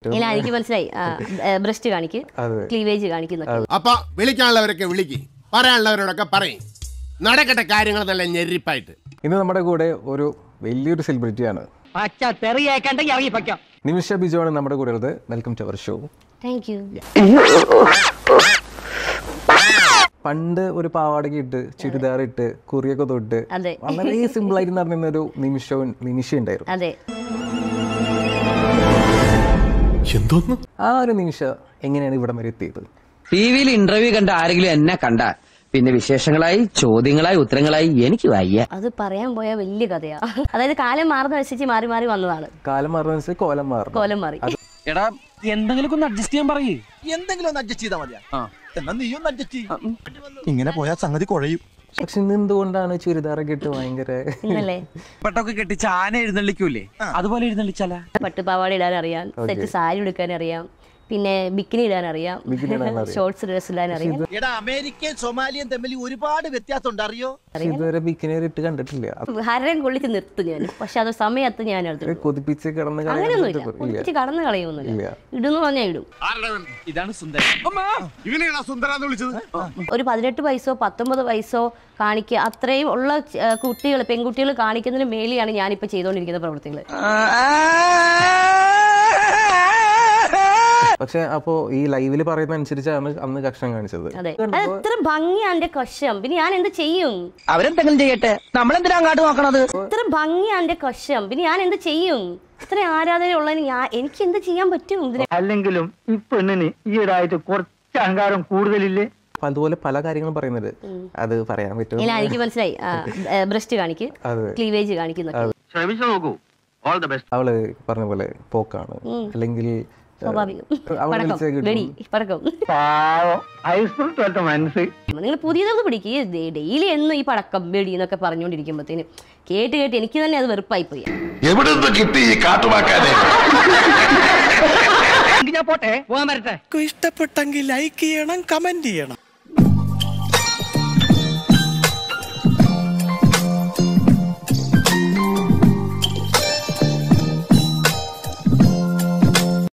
ഏറ്റവും ഇല്ല എനിക്ക് മനസ്സിലായി ബ്രസ്റ്റ് കാണിക്ക് അതെ. ക്ലീവേജ് കാണിക്കുന്നൊക്കെ അപ്പൊ വിളിക്കാനുള്ളവരൊക്കെ വിളിക്ക് പറയാനുള്ളവരോടൊക്കെ പറയും നടക്കട്ടെ കാര്യങ്ങൾ നല്ല ഞെരിപ്പായിട്ട് ഇന്ന് നമ്മുടെ കൂടെ ഒരു വലിയൊരു സെലിബ്രിറ്റിയാണ് പച്ച തെറിയേക്കണ്ടെങ്കിൽ ഇറങ്ങി പൊയ്ക്കോ നിമിഷ ബിജു ആണ് നമ്മുടെ കൂടെ ഉള്ളത് welcome to our show thank you പണ്ട് ഒരു പാവാടയ്ക്ക് ഇട്ട് ചുരിദാർ ഇട്ട് കുറിയൊക്കെ തൊട്ട് അതെ. വളരെ സിമ്പിൾ ആയിട്ട് നടന്നിരുന്ന ഒരു നിമിഷവും നിമിഷ ഉണ്ടായിരുന്നു അതെ എന്തോന്ന് ആ ഒരു നിമിഷ എങ്ങനെയാണ് ഇവിടം വരെ എത്തിയത് ടി വിയിൽ ഇന്റർവ്യൂ കണ്ട ആരെങ്കിലും എന്നെ കണ്ട പിന്നെ വിശേഷങ്ങളായി ചോദ്യങ്ങളായി ഉത്തരങ്ങളായി എനിക്ക് വയ്യ അത് പറയാൻ പോയ വലിയ കഥയാ അതായത് കാലം മാറുന്ന അനുസരിച്ച് മാറി മാറി വന്നതാണ് കാലം മാറുന്നതനുസരിച്ച് കോലം മാറും കോലം മാറി എടാ എന്തെങ്കിലും ഒന്ന് അഡ്ജസ്റ്റ് ചെയ്യാൻ പറയേ എന്തെങ്കിലും ഒന്ന് അഡ്ജസ്റ്റ് ചെയ്താൽ മതിയാ എന്നാ നീ ഒന്ന് അഡ്ജസ്റ്റ് ചെയ്യും ഇങ്ങനെ പോയാൽ സംഗതി കുഴയും പക്ഷെ ഇന്ന് എന്തുകൊണ്ടാണ് ചുരിദാറൊക്കെ ഇട്ട് ഭയങ്കര ഇന്നല്ലേ പെട്ടൊക്കെ കെട്ടിച്ച് ആന എഴുന്നള്ളിക്കൂലേ അതുപോലെ എഴുന്നള്ളിച്ചാല പട്ടുപാവാട ഇടാൻ അറിയാം സെറ്റ് സാരി ഉടുക്കാൻ അറിയാം പിന്നെ ബിക്കിനി ഇടാൻ അറിയാം ബിക്കിനി ഇടാൻ അറിയാം. ഷോർട്സ് ഡ്രസ് ഇടാൻ അറിയാം എടാ അമേരിക്കയും സൊമാലിയും തമ്മിൽ ഒരുപാട് വ്യത്യാസം ഉണ്ട് അറിയോ പക്ഷെ ഇതുവരെ ബിക്കിനേർ ഇട്ട് കണ്ടിട്ടില്ല അത് ഹരം കൊള്ളിച്ച് നിർത്തും ഞാൻ പക്ഷെ അത് സമയത്ത് ഞാൻ എടുത്തു കൊതിപ്പിച്ച് കിടന്ന് കളയാൻ അങ്ങനെയൊന്നുമില്ല ഇല്ല കൊതിച്ച് കടന്നു കളയൊന്നുമില്ല ഇല്ല. ഇടുന്നു പറഞ്ഞാൽ ഇടും ഇതാണ് സുന്ദരൻ ഇവനെയാണോ സുന്ദരാന്ന് വിളിച്ചത് ഒരു പതിനെട്ട് വയസ്സോ പത്തൊമ്പത് വയസ്സോ കാണിക്കുക അത്രയും ഉള്ള കുട്ടികൾ പെൺകുട്ടികൾ കാണിക്കുന്നതിന് മേലെയാണ് ഞാനിപ്പോൾ ചെയ്തുകൊണ്ടിരിക്കുന്ന പ്രവൃത്തികൾ പക്ഷെ അപ്പോ ഈ ലൈവില് പറയുന്ന അനുസരിച്ചാണ് അന്ന് കഷ്ണം കാണിച്ചത് അതെ അത് എത്ര ഭംഗിയാ എന്റെ കഷം പിന്നെ ഞാൻ എന്ത് ചെയ്യും അവരെന്തെങ്കിലും ചെയ്യട്ടെ നമ്മളെന്തിനാ അങ്ങോട്ട് നോക്കണത് ഇത്ര ഭംഗിയാ എന്റെ കഷം പിന്നെ ഞാൻ എന്ത് ചെയ്യും ഇത്ര ആരാധന ഉള്ളതിന് ഞാൻ എനിക്ക് എന്ത് ചെയ്യാൻ പറ്റും ഇതിന് അല്ലെങ്കിലും ഈ പെണ്ണിന് ഈയിടായിട്ട് കുറച്ച് അഹങ്കാരം കൂടുതലില്ലേ അപ്പൊ അതുപോലെ പല കാര്യങ്ങളും പറയുന്നത് അത് പറയാൻ പറ്റും ഇല്ല എനിക്ക് മനസ്സിലായി ബ്രസ്റ്റ് കാണിക്ക് അതെ. ക്ലീവേജ് കാണിക്കുന്നൊക്കെ ശ്രമിച്ചു നോക്കൂ ഓൾ ദ ബെസ്റ്റ് അവള് പറഞ്ഞ പോലെ പോക്കാണ് അല്ലെങ്കിൽ സ്വാഭാവികം അവളെ പടക്കം വിളിച്ചാൽ കിട്ടും. വെടി പടക്കം പാവം ഹൈസ്കൂൾ തോറ്റ മനസ്സ് നിങ്ങൾ പുതിയതൊക്കെ പിടിക്കുക ഡെയിലി എന്നും ഈ പടക്കം വെടി എന്നൊക്കെ പറഞ്ഞുകൊണ്ടിരിക്കുമ്പോഴത്തേന് കേട്ട് കേട്ട് എനിക്ക് തന്നെ അത് വെറുപ്പായി പോയി എവിടെ നിന്ന് കിട്ടി ഈ കാട്ടുവാക്കാനെ ഞാൻ പോട്ടെ പോകാൻ വരട്ടെ ഇഷ്ടപ്പെട്ടെങ്കിൽ ലൈക്ക് ചെയ്യണം കമന്റ് ചെയ്യണം